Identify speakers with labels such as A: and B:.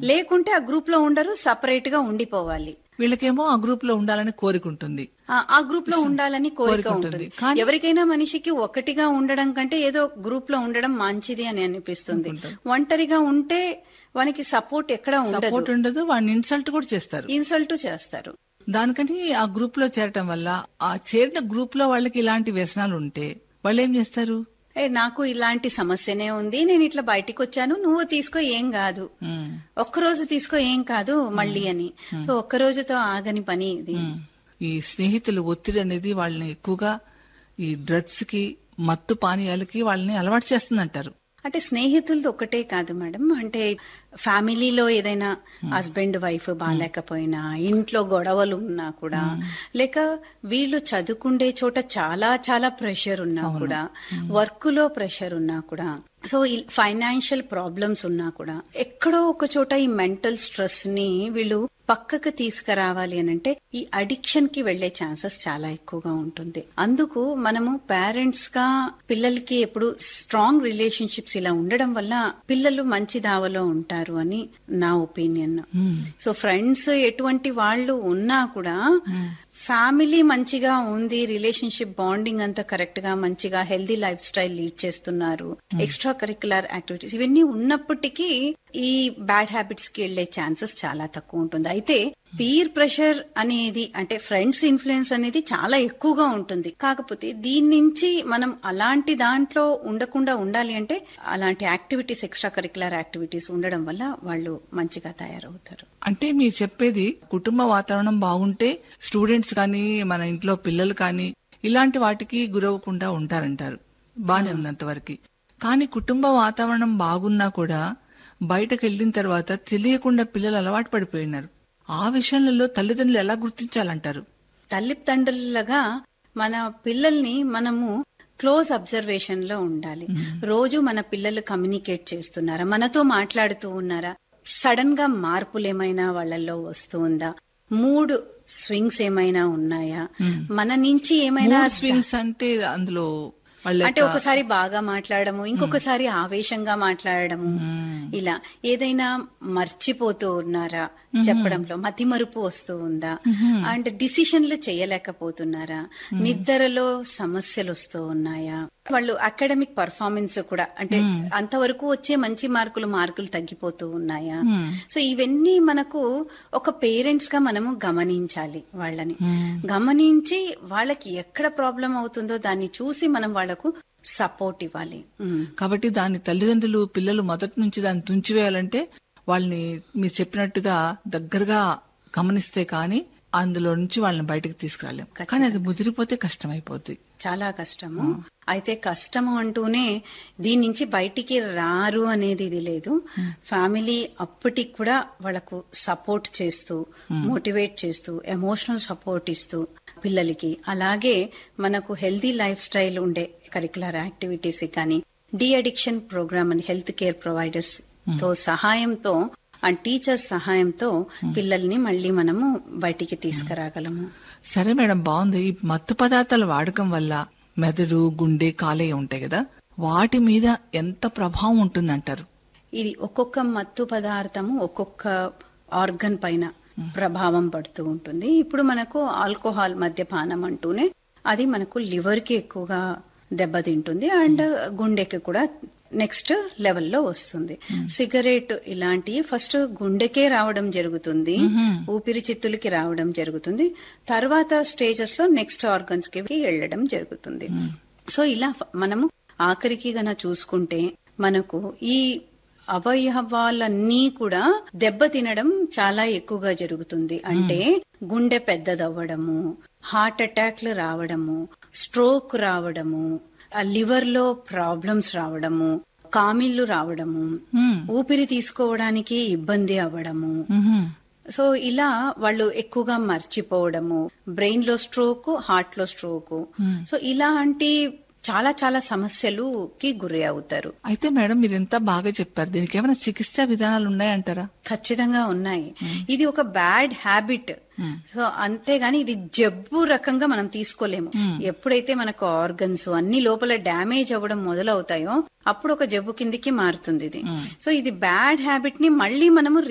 A: లేకుంటే ఆ గ్రూప్ లో ఉండరు సపరేట్ గా ఉండిపోవాలి
B: వీళ్ళకేమో ఆ గ్రూప్ లో ఉండాలని కోరిక ఉంటుంది
A: ఆ- ఆ గ్రూప్ లో ఉండాలని కోరిక
B: కోరిక ఉంటుంది.
A: ఉంటుంది
B: కానీ-
A: ఎవరికైనా మనిషికి ఒకటిగా ఉండడం కంటే ఏదో గ్రూప్ లో ఉండడం మంచిది అని అనిపిస్తుంది
B: ఉంటుంది.
A: ఒంటరిగా ఉంటే వానికి సపోర్ట్ ఎక్కడ
B: సపోర్ట్
A: ఉండదు
B: ఉండదు వాడిని ఇన్సల్ట్ కూడా చేస్తారు
A: ఇన్సల్ట్ చేస్తారు
B: దానికని ఆ గ్రూప్ లో చేరటం వల్ల ఆ చేరిన గ్రూప్ లో వాళ్ళకి ఇలాంటి వ్యసనాలు ఉంటే వాళ్ళు ఏం చేస్తారు
A: ఏ నాకు ఇలాంటి సమస్యనే ఉంది నేను ఇట్లా బయటికి వచ్చాను నువ్వు తీసుకో ఏం కాదు
B: ఉమ్,
A: ఒక్కరోజు తీసుకో ఏం కాదు మళ్ళీ అని సో ఒక్క రోజుతో ఆగని పని ఇది
B: ఉమ్. ఈ స్నేహితుల ఒత్తిడి అనేది వాళ్ళని ఎక్కువగా ఈ డ్రగ్స్ కి మత్తు పానీయాలకి వాళ్ళని అలవాటు చేస్తుందంటారు
A: అంటే స్నేహితులది ఒకటే కాదు మేడం అంటే ఫ్యామిలీలో ఏదైనా హస్బెండ్ వైఫ్ బాగాలేకపోయినా ఇంట్లో గొడవలు ఉన్నా కూడా లేక వీళ్ళు చదువుకుండే చోట చాలా చాలా ప్రెషర్ ఉన్నా కూడా వర్క్ లో ప్రెషర్ ఉన్నా కూడా సో ఫైనాన్షియల్ ప్రాబ్లమ్స్ ఉన్నా కూడా ఎక్కడో ఒక చోట ఈ మెంటల్ స్ట్రెస్ ని వీళ్ళు పక్కకు తీసుకురావాలి అని అంటే ఈ అడిక్షన్ కి వెళ్లే ఛాన్సెస్ చాలా ఎక్కువగా ఉంటుంది అందుకు మనము పేరెంట్స్ గా పిల్లలకి ఎప్పుడు స్ట్రాంగ్ రిలేషన్షిప్స్ ఇలా ఉండడం వల్ల పిల్లలు మంచి దావలో ఉంటారు అని నా ఒపీనియన్
B: ఉమ్,
A: సో ఫ్రెండ్స్ ఎటువంటి వాళ్ళు ఉన్నా కూడా
B: ఉమ్,
A: ఫ్యామిలీ మంచిగా ఉంది రిలేషన్షిప్ బాండింగ్ అంతా కరెక్ట్ గా మంచిగా హెల్దీ లైఫ్ స్టైల్ లీడ్ చేస్తున్నారు ఎక్స్ట్రా కరికులర్ యాక్టివిటీస్ ఇవన్నీ ఉన్నప్పటికీ ఈ బ్యాడ్ హ్యాబిట్స్ కి వెళ్లే ఛాన్సెస్ చాలా తక్కువ ఉంటుంది అయితే పీర్ ప్రెషర్ అనేది అంటే ఫ్రెండ్స్ ఇన్ఫ్లుయెన్స్ అనేది చాలా ఎక్కువగా ఉంటుంది కాకపోతే దీని నుంచి మనం అలాంటి దాంట్లో ఉండకుండా ఉండాలి అంటే అలాంటి యాక్టివిటీస్ ఎక్స్ట్రా కరికులర్ యాక్టివిటీస్ ఉండడం వల్ల వాళ్ళు మంచిగా తయారవుతారు
B: అంటే మీరు చెప్పేది కుటుంబ వాతావరణం బాగుంటే స్టూడెంట్స్ కానీ మన ఇంట్లో పిల్లలు కానీ ఇలాంటి వాటికి గురవకుండా ఉంటారంటారు బానే ఉన్నంత వరకు కానీ కుటుంబ వాతావరణం బాగున్నా కూడా బయటకు వెళ్ళిన తర్వాత తెలియకుండా పిల్లలు అలవాటు పడిపోయినారు ఆ విషయాలలో తల్లిదండ్రులు ఎలా గుర్తించాలంటారు
A: తల్లిదండ్రులుగా మన పిల్లల్ని మనము క్లోజ్ అబ్జర్వేషన్ లో ఉండాలి రోజు మన పిల్లలు కమ్యూనికేట్ చేస్తున్నారా మనతో మాట్లాడుతూ ఉన్నారా సడన్ గా మార్పులు ఏమైనా వాళ్ళల్లో వస్తూ ఉందా మూడ్ స్వింగ్స్ ఏమైనా ఉన్నాయా
B: మ్మ్.
A: మన నుంచి ఏమైనా
B: మూడ్ స్వింగ్స్ అంటే అందులో వాళ్ళ
A: అంటే
B: యొక్క-
A: ఒకసారి బాగా మాట్లాడము ఇంకొకసారి ఆవేశంగా మాట్లాడడము
B: మ్మ్.
A: ఇలా ఏదైనా మర్చిపోతూ ఉన్నారా చెప్పడంలో మతిమరుపు వస్తూ ఉందా
B: మ్మ్.
A: అండ్ డిసిషన్లు చేయలేకపోతున్నారా నిద్రలో సమస్యలు వస్తూ ఉన్నాయా వాళ్ళు అకాడమిక్ పర్ఫార్మెన్స్ కూడా అంటే అంతవరకు వచ్చే మంచి మార్కులు మార్కులు తగ్గిపోతూ ఉన్నాయా
B: మ్మ్.
A: సో ఇవన్నీ మనకు ఒక పేరెంట్స్ గా మనము గమనించాలి వాళ్ళని
B: మ్మ్.
A: గమనించి వాళ్ళకి ఎక్కడ ప్రాబ్లం అవుతుందో దాన్ని చూసి మనం వాళ్లకు సపోర్ట్ ఇవ్వాలి ఉమ్.
B: కాబట్టి దాని తల్లిదండ్రులు పిల్లలు మొదటి నుంచి దాన్ని తుంచివేయాలంటే వాళ్ళని మీరు చెప్పినట్టుగా దగ్గరగా గమనిస్తే కానీ అందులో నుంచి వాళ్ళని బయటకు తీసుకురాలేం కానీ అది ముదిరిపోతే కష్టమైపోద్ది
A: చాలా కష్టము అయితే కష్టము అంటూనే దీని నుంచి బయటికి రారు అనేది ఇది లేదు ఫ్యామిలీ అప్పటికి కూడా వాళ్ళకు సపోర్ట్ చేస్తూ మోటివేట్ చేస్తూ ఎమోషనల్ సపోర్ట్ ఇస్తూ పిల్లలకి అలాగే మనకు హెల్దీ లైఫ్ స్టైల్ ఉండే కరికులర్ యాక్టివిటీస్ కానీ డి అడిక్షన్ ప్రోగ్రామ్ అని హెల్త్ కేర్ ప్రొవైడర్స్ తో సహాయంతో అండ్ టీచర్స్ సహాయంతో పిల్లల్ని మళ్ళీ మనము బయటికి తీసుకురాగలము
B: సరే మేడం బాగుంది ఈ మత్తు పదార్థాల వాడకం వల్ల మెదడు గుండె కాలేయ ఉంటాయి కదా వాటి మీద ఎంత ప్రభావం ఉంటుందంటారు
A: ఇది ఒక్కొక్క మత్తు పదార్థము ఒక్కొక్క ఆర్గన్ పైన ప్రభావం పడుతూ ఉంటుంది ఇప్పుడు మనకు ఆల్కహాల్ మద్యపానం అంటూనే అది మనకు లివర్ కి ఎక్కువగా దెబ్బతింటుంది అండ్ గుండెకి కూడా నెక్స్ట్ లెవెల్లో వస్తుంది సిగరెట్ ఇలాంటివి ఫస్ట్ గుండెకే రావడం జరుగుతుంది ఊపిరితిత్తులకి రావడం జరుగుతుంది తర్వాత స్టేజెస్ లో నెక్స్ట్ ఆర్గన్స్ కి వెళ్ళడం జరుగుతుంది సో ఇలా ఫ- మనము ఆఖరికి గన చూసుకుంటే మనకు ఈ అవయవాలన్నీ కూడా దెబ్బతినడం చాలా ఎక్కువగా జరుగుతుంది అంటే గుండె పెద్దదవ్వడము హార్ట్ అటాక్లు రావడము స్ట్రోక్ రావడము లివర్ లో ప్రాబ్లమ్స్ రావడము కామిళ్లు రావడము
B: మ్మ్.
A: ఊపిరి తీసుకోవడానికి ఇబ్బంది అవ్వడము
B: మ్మ్.
A: సో ఇలా వాళ్ళు ఎక్కువగా మర్చిపోవడము బ్రెయిన్ లో స్ట్రోక్ హార్ట్ లో స్ట్రోక్
B: మ్మ్.
A: సో ఇలాంటి చాలా చాలా సమస్యలుకి గురి అవుతారు
B: అయితే మేడం మీరు ఎంత బాగా చెప్పారు దీనికి ఏమైనా చికిత్సా విధానాలు ఉన్నాయంటారా
A: ఖచ్చితంగా ఉన్నాయి ఇది ఒక బ్యాడ్ హ్యాబిట్
B: మ్మ్.
A: సో అంతేగాని ఇది జబ్బు రకంగా మనం తీసుకోలేము
B: మ్మ్.
A: ఎప్పుడైతే మనకు ఆర్గన్స్ అన్ని లోపల డ్యామేజ్ అవ్వడం మొదలవుతాయో అప్పుడు ఒక జబ్బు కిందికి మారుతుంది ఇది
B: మ్మ్.
A: సో ఇది బ్యాడ్ హ్యాబిట్ ని మళ్ళీ మనము